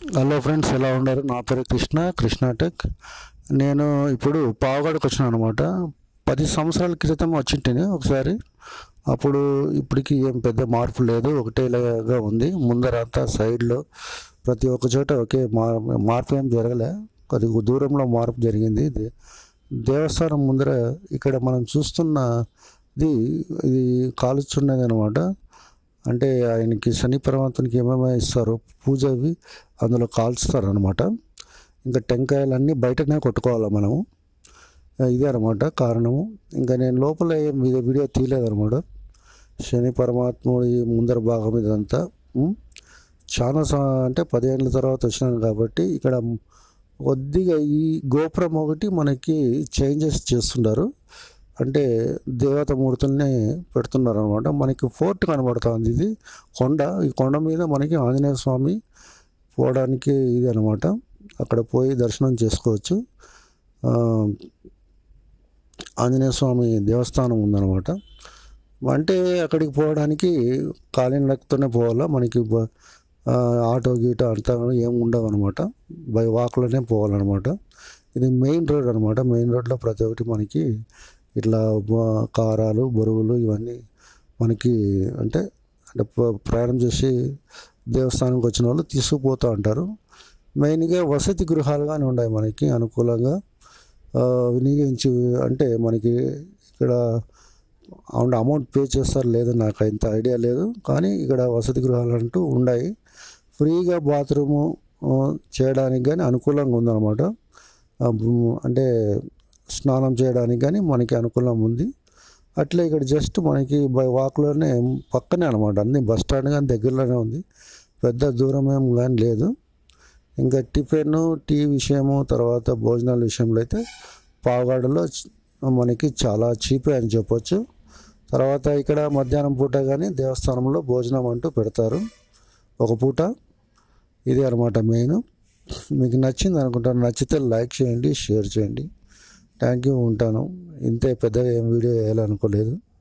Hello friends ఎలా ఉన్నారు నా పేరు కృష్ణ కృష్ణ టెక్ నేను ఇప్పుడు పావుగడకు వచ్చినాను అనమాట పది సంవత్సరాల క్రితం వచ్చింటేనే ఒకసారి అప్పుడు ఇప్పటికి ఏం పెద్ద మార్పు లేదు ఒకటేలాగా ఉంది ముందర అంతా సైడ్లో ప్రతి ఒక్క చోట ఒకే మార్ మార్పు ఏం జరగలే కొద్ది దూరంలో మార్పు జరిగింది దే- దేవస్థానం ముందర ఇక్కడ మనం చూస్తున్నది ఇది కాలుచున్నది అనమాట అంటే ఆయనకి శని పరమాత్మనికి ఏమేమి ఇస్తారో పూజ అవి అందులో కాల్స్తారు అనమాట ఇంకా టెంకాయలన్నీ బయటనే కొట్టుకోవాలి మనము ఆ, ఇదే అనమాట కారణము ఇంకా నేను లోపల ఏం వీడియో వీడియో తీయలేదనమాట శని పరమాత్ముడి ముందర భాగం ఇదంతా ఉం. చాలా సా- అంటే పదిహేనుల తర్వాత వచ్చినాను కాబట్టి ఇక్కడ కొద్దిగా ఈ గోపురం ఒకటి మనకి చేంజెస్ చేస్తుంటారు అంటే దేవత మూర్తుల్ని పెడుతున్నారు అనమాట మనకి ఫోర్ట్ కనబడుతుంది ఇది కొండ ఈ కొండ మీద మనకి ఆంజనేయ స్వామి పోవడానికి ఇది అనమాట అక్కడ పోయి దర్శనం చేసుకోవచ్చు ఆ, ఆంజనేయ స్వామి దేవస్థానం ఉందన్నమాట అంటే అక్కడికి పోవడానికి కాలినడకతోనే పోవాలా మనకి బ- ఆ, ఆటో గీటో అంతా ఏం ఉండవు అనమాట బై వాక్లోనే పోవాలన్నమాట ఇది మెయిన్ రోడ్ అనమాట మెయిన్ రోడ్లో ప్రతి ఒక్కటి మనకి ఇట్లా బ- కారాలు బరువులు ఇవన్నీ మనకి అంటే అంటే ప- ప్రయాణం చేసి దేవస్థానంకి వచ్చిన వాళ్ళు తీసుకుపోతూ ఉంటారు మెయిన్గా వసతి గృహాలు కానీ ఉన్నాయి మనకి అనుకూలంగా ఆ, వినియోగించి అంటే మనకి ఇక్కడ అవును అమౌంట్ పే చేస్తారు లేదు నాకు ఇంత ఐడియా లేదు కానీ ఇక్కడ వసతి గృహాలు అంటూ ఉన్నాయి ఫ్రీగా బాత్రూము ఆ, చేయడానికి కానీ అనుకూలంగా ఉందన్నమాట ఆ, బు- అంటే స్నానం చేయడానికి కానీ మనకి అనుకూలం ఉంది అట్లే ఇక్కడ జస్ట్ మనకి బై వాక్లోనే పక్కనే అనమాట అన్ని బస్ స్టాండ్ కానీ దగ్గరలోనే ఉంది పెద్ద దూరం ఏం కానీ లేదు ఇంకా టిఫిన్ టీ విషయము తర్వాత భోజనాల విషయంలో అయితే పావుగాడలో చ- మనకి చాలా చీపే అని చెప్పొచ్చు తర్వాత ఇక్కడ మధ్యాహ్నం పూట కానీ దేవస్థానంలో భోజనం అంటూ పెడతారు ఒక పూట ఇది అనమాట మెయిన్ మీకు నచ్చింది అనుకుంటాను నచ్చితే లైక్ చేయండి షేర్ చేయండి థ్యాంక్ యూ ఉంటాను ఇంతే పెద్దగా ఏం వీడియో వేయాలనుకోలేదు